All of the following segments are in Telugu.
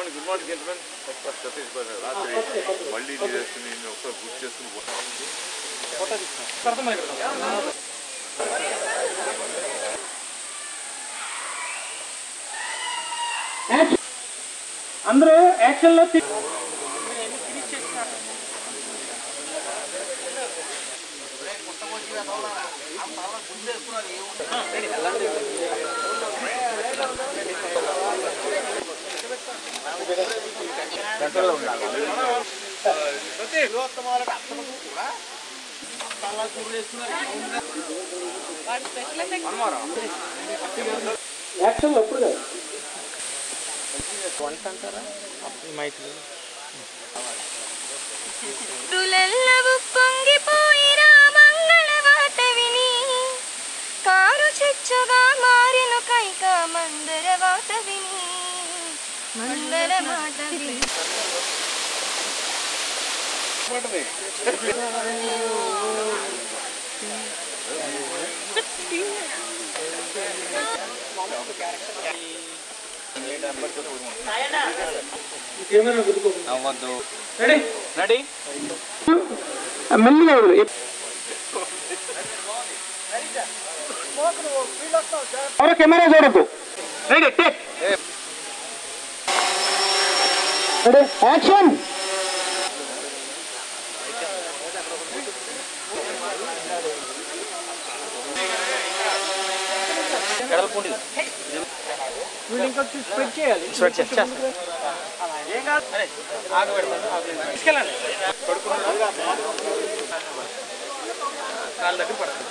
Morning good morning gentlemen Satish Babu రాత్రి మళ్ళీ ఇది వేసుకుని నేను ఒకసారి గుర్తు చేసుకుని పోతాను అందరూ యాక్షన్లో తీ- యాక్షన్లో ఎప్పుడు కాదు దులెల్లవు పొంగిపోయిరా మంగళవాత విని కారు చెచ్చుగా మారిన కైక మందర వాత విని మందర మాట విని ఏమైనా గుర్తుకో అవ్వద్దు రెడీ రెడీ మెల్లిగా వదిలు. ఎవరు కెమెరా చూడద్దు రెడీ టేక్ రెడీ యాక్షన్ ఎడలపూడి వీళ్ళు ఇంకా స్ప్రెడ్ చేయాలి స్వెట్ చేస్తా ఏం కాదు అరే ఆగు పెడతాను తీసుకెళ్ళండి పడుకున్నాడు కాళ్ళ దగ్గర పడుతుంది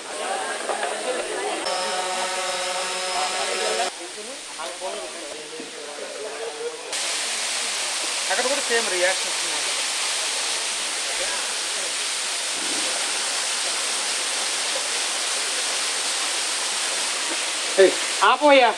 అక్కడ కూడా సేమ్ రియాక్షన్ వస్తుంది ఆపోయ్యా